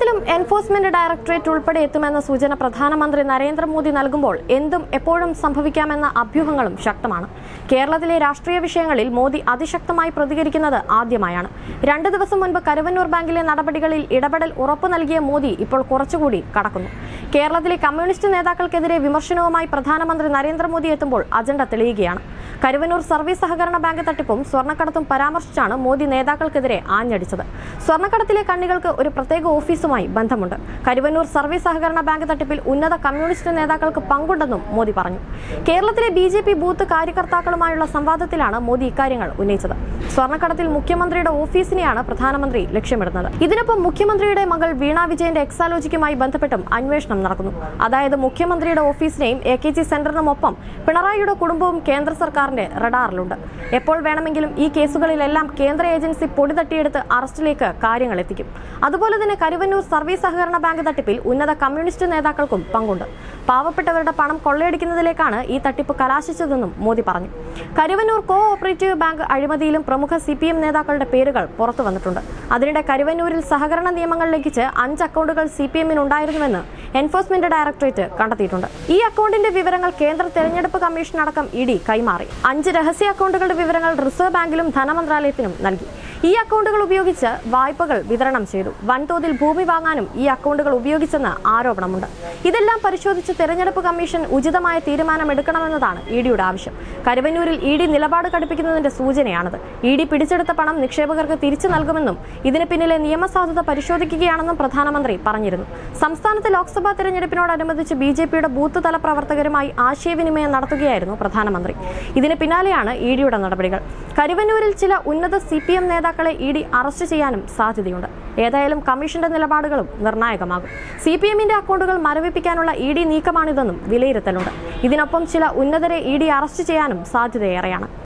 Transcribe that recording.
കേരളത്തിലും enforcement directorate ഉൾപ്പെടെ എത്തുമെന്ന സൂചന പ്രധാനമന്ത്രി നരേന്ദ്രമോദി നൽകുമ്പോൾ എന്തും എപ്പോഴും സംഭവിക്കാമെന്ന അഭ്യൂഹങ്ങളും ശക്തമാണ് കേരളത്തിലെ രാഷ്ട്രീയ വിഷയങ്ങളിൽ മോദി അതിശക്തമായി പ്രതികരിക്കുന്നത് ആദ്യമായാണ് രണ്ടു ദിവസം മുൻപ് കരുവന്നൂർ ബാങ്കിലെ നടപടികളിൽ ഇടപെടൽ ഉറപ്പു നൽകിയ മോദി ഇപ്പോൾ കുറച്ചുകൂടി കടക്കുന്നു കേരളത്തിലെ കമ്മ്യൂണിസ്റ്റ് നേതാക്കൾക്കെതിരെ വിമർശനവുമായി പ്രധാനമന്ത്രി നരേന്ദ്രമോദി എത്തുമ്പോൾ അജണ്ട തെളിയുകയാണ് കരുവന്നൂർ സർവീസ് സഹകരണ ബാങ്ക് തട്ടിപ്പും സ്വർണ്ണക്കടത്തും പരാമർശിച്ചാണ് മോദി നേതാക്കൾക്കെതിരെ ആഞ്ഞടിച്ചത് സ്വർണ്ണക്കടത്തിലെ കണ്ണികൾക്ക് ഒരു പ്രത്യേക ഓഫീസുമായി ബന്ധമുണ്ട് കരുവന്നൂർ സർവീസ് സഹകരണ ബാങ്ക് തട്ടിപ്പിൽ ഉന്നത കമ്മ്യൂണിസ്റ്റ് നേതാക്കൾക്ക് പങ്കുണ്ടെന്നും മോദി പറഞ്ഞു കേരളത്തിലെ ബി ജെ പി ബൂത്ത് കാര്യകർത്താക്കളുമായുള്ള സംവാദത്തിലാണ് മോദി ഇക്കാര്യങ്ങൾ ഉന്നയിച്ചത് സ്വർണ്ണക്കടത്തിൽ മുഖ്യമന്ത്രിയുടെ ഓഫീസിനെയാണ് പ്രധാനമന്ത്രി ലക്ഷ്യമിടുന്നത് ഇതിനൊപ്പം മുഖ്യമന്ത്രിയുടെ മകൾ വീണ വിജയന്റെ എക്സാലോജിക്കുമായി ബന്ധപ്പെട്ടും അന്വേഷണം നടക്കുന്നു അതായത് മുഖ്യമന്ത്രിയുടെ ഓഫീസിനെയും എ കെ ജി സെന്ററിനുമൊപ്പം പിണറായിയുടെ കുടുംബവും കേന്ദ്ര സർക്കാരിന്റെ റഡാറിലുണ്ട് എപ്പോൾ വേണമെങ്കിലും ഈ കേസുകളിലെല്ലാം കേന്ദ്ര ഏജൻസി പൊടി തട്ടിയെടുത്ത് അറസ്റ്റിലേക്ക് കാര്യങ്ങൾ എത്തിക്കും അതുപോലെ തന്നെ കരുവന്നൂർ സർവീസ് സഹകരണ ബാങ്ക് തട്ടിപ്പിൽ ഉന്നത കമ്മ്യൂണിസ്റ്റ് നേതാക്കൾക്കും പങ്കുണ്ട് പാവപ്പെട്ടവരുടെ പണം കൊള്ളയടിക്കുന്നതിലേക്കാണ് ഈ തട്ടിപ്പ് കലാശിച്ചതെന്നും മോദി പറഞ്ഞു കരുവന്നൂർ കോ ഓപ്പറേറ്റീവ് ബാങ്ക് അഴിമതിയിലും പ്രമുഖ സി പി എം നേതാക്കളുടെ പേരുകൾ പുറത്തു വന്നിട്ടുണ്ട് അതിനിടെ കരുവന്നൂരിൽ സഹകരണ നിയമങ്ങൾ ലംഘിച്ച് അഞ്ച് അക്കൗണ്ടുകൾ സി പി എമ്മിനുണ്ടായിരുന്നുവെന്ന് എൻഫോഴ്സ്മെന്റ് ഡയറക്ടറേറ്റ് കണ്ടെത്തിയിട്ടുണ്ട് ഈ അക്കൗണ്ടിന്റെ വിവരങ്ങൾ കേന്ദ്ര തെരഞ്ഞെടുപ്പ് കമ്മീഷൻ അടക്കം ഇ ഡി കൈമാറി അഞ്ച് രഹസ്യ അക്കൗണ്ടുകളുടെ വിവരങ്ങൾ റിസർവ് ബാങ്കിലും ധനമന്ത്രാലയത്തിനും നൽകി ഈ അക്കൗണ്ടുകൾ ഉപയോഗിച്ച് വായ്പകൾ വിതരണം ചെയ്തു വൻതോതിൽ ഭൂമി വാങ്ങാനും ഈ അക്കൗണ്ടുകൾ ഉപയോഗിച്ചെന്ന് ആരോപണമുണ്ട് ഇതെല്ലാം പരിശോധിച്ച് തെരഞ്ഞെടുപ്പ് കമ്മീഷൻ ഉചിതമായ തീരുമാനമെടുക്കണമെന്നതാണ് ഇ ഡിയുടെ ആവശ്യം കരുവന്നൂരിൽ ഇ ഡി നിലപാട് കടുപ്പിക്കുന്നതിന്റെ സൂചനയാണത് ഇ ഡി പിടിച്ചെടുത്ത പണം നിക്ഷേപകർക്ക് തിരിച്ചു നൽകുമെന്നും ഇതിന് പിന്നിലെ നിയമസാധുത പരിശോധിക്കുകയാണെന്നും പ്രധാനമന്ത്രി പറഞ്ഞിരുന്നു സംസ്ഥാനത്ത് ലോക്സഭാ തെരഞ്ഞെടുപ്പിനോടനുബന്ധിച്ച് ബി ജെ പിയുടെ ബൂത്ത് തല പ്രവർത്തകരുമായി ആശയവിനിമയം നടത്തുകയായിരുന്നു പ്രധാനമന്ത്രി ഇതിന് പിന്നാലെയാണ് ഇ ഡിയുടെ നടപടികൾ കരുവന്നൂരിൽ ചില ഉന്നത സി പി എം നേതാക്കളെ ഇ ഡി അറസ്റ്റ് ചെയ്യാനും സാധ്യതയുണ്ട് ഏതായാലും കമ്മീഷന്റെ നിലപാടുകളും നിർണായകമാകും സി പി എമ്മിന്റെ അക്കൗണ്ടുകൾ മരവിപ്പിക്കാനുള്ള ഇ ഡി നീക്കമാണിതെന്നും വിലയിരുത്തലുണ്ട് ഇതിനൊപ്പം ചില ഉന്നതരെ ഇ ഡി അറസ്റ്റ് ചെയ്യാനും സാധ്യതയേറെയാണ്